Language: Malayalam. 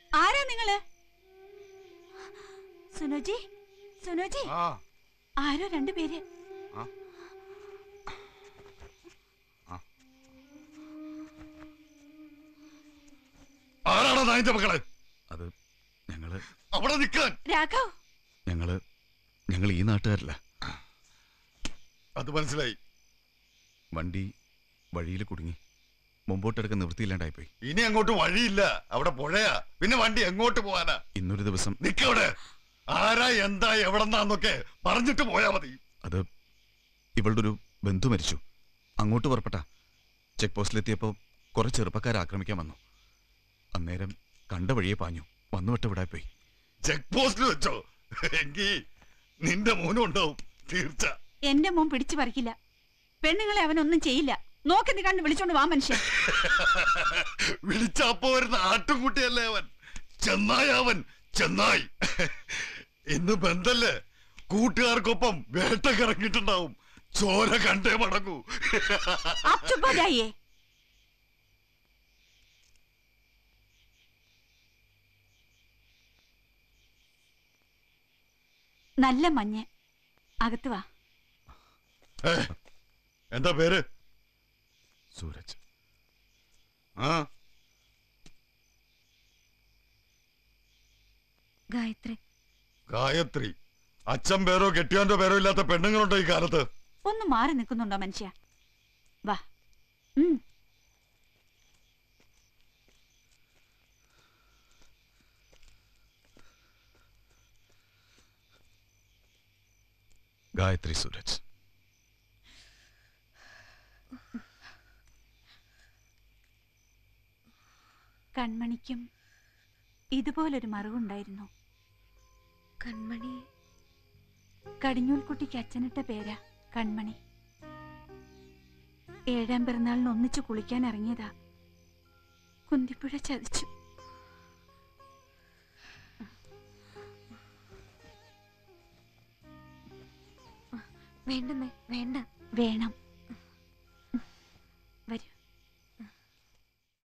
ആരാ നിങ്ങള് സുനോജി സുനോജി ആ ആരോ രണ്ടുപേര് ആ. ആ. ആരാണോ നായിന്റെ മക്കള് അത് ഞങ്ങള് അവിടെ നിൽക്കാൻ രാഘവ് ഞങ്ങള് ഞങ്ങൾ ഈ നാട്ടുകാരല്ല അത് മനസ്സിലായി വണ്ടി വഴിയിൽ കുടുങ്ങി മുമ്പോട്ടെടുക്കാൻ നിവൃത്തിയില്ലാണ്ടായിപ്പോയി ഇനി അങ്ങോട്ട് വഴിയില്ല അവിടെ പുഴയാ പിന്നെ വണ്ടി എങ്ങോട്ട് പോവാനാ ഇന്നൊരു ദിവസം നിക്കവിടെ ആരാ എന്താ എവിടെന്നാന്നൊക്കെ പറഞ്ഞിട്ട് പോയാ മതി അത് ഇവളുടെ ഒരു ബന്ധു മരിച്ചു അങ്ങോട്ട് പുറപ്പെട്ട ചെക്ക് പോസ്റ്റിലെത്തിയപ്പോൾ കുറെ ചെറുപ്പക്കാർ ആക്രമിക്കാൻ വന്നു അന്നേരം കണ്ട വഴിയെ പാഞ്ഞു വന്നു വിട്ട് വിടായി പോയി ചെക്ക് പോസ്റ്റിൽ വെച്ചോ എങ്കി നിന്റെ മോനും ഉണ്ടാവും തീർച്ച എന്റെ മോൻ പിടിച്ചു പറിക്കില്ല പെണ്ണുങ്ങളെ അവനൊന്നും ചെയ്യില്ല നോക്കി നീ കണ്ട് വിളിച്ചോണ്ട് വാ മനുഷ്യൻ വിളിച്ചപ്പോ വരുന്ന ആട്ടുംകുട്ടിയല്ലേ അവൻ ചെന്നായി അവൻ ചെന്നായി ഇന്ന് ബന്ധല്ലേ കൂട്ടുകാർക്കൊപ്പം വേട്ടക്കിറങ്ങിയിട്ടുണ്ടാവും ചോര കണ്ടേ മടങ്ങൂ आप चुप हो जाइए നല്ല മഞ്ഞ് അകത്ത് വാ ഏ, എന്താ പേര് സൂരജ് ആ ഗായത്രി ഗായത്രി അച്ഛൻ പേരോ കെട്ടിയാന്റെ പേരോ ഇല്ലാത്ത പെണ്ണുങ്ങളുണ്ടോ ഈ കാലത്ത് ഒന്ന് മാറി നിൽക്കുന്നുണ്ടോ മനുഷ്യ വാ ഉം. ഗായത്രി സൂരജ് കൺമണിക്കും ഇതുപോലൊരു മറുകുണ്ടായിരുന്നു കൺമണി കടിഞ്ഞൂൽക്കുട്ടിക്ക് അച്ഛനിട്ട പേരാ കൺമണി ഏഴാം പിറന്നാളിന് ഒന്നിച്ചു കുളിക്കാൻ ഇറങ്ങിയതാ കുന്തിപ്പുഴ ചതിച്ചു വേണ്ടമ്മേ വേണ്ട വേണം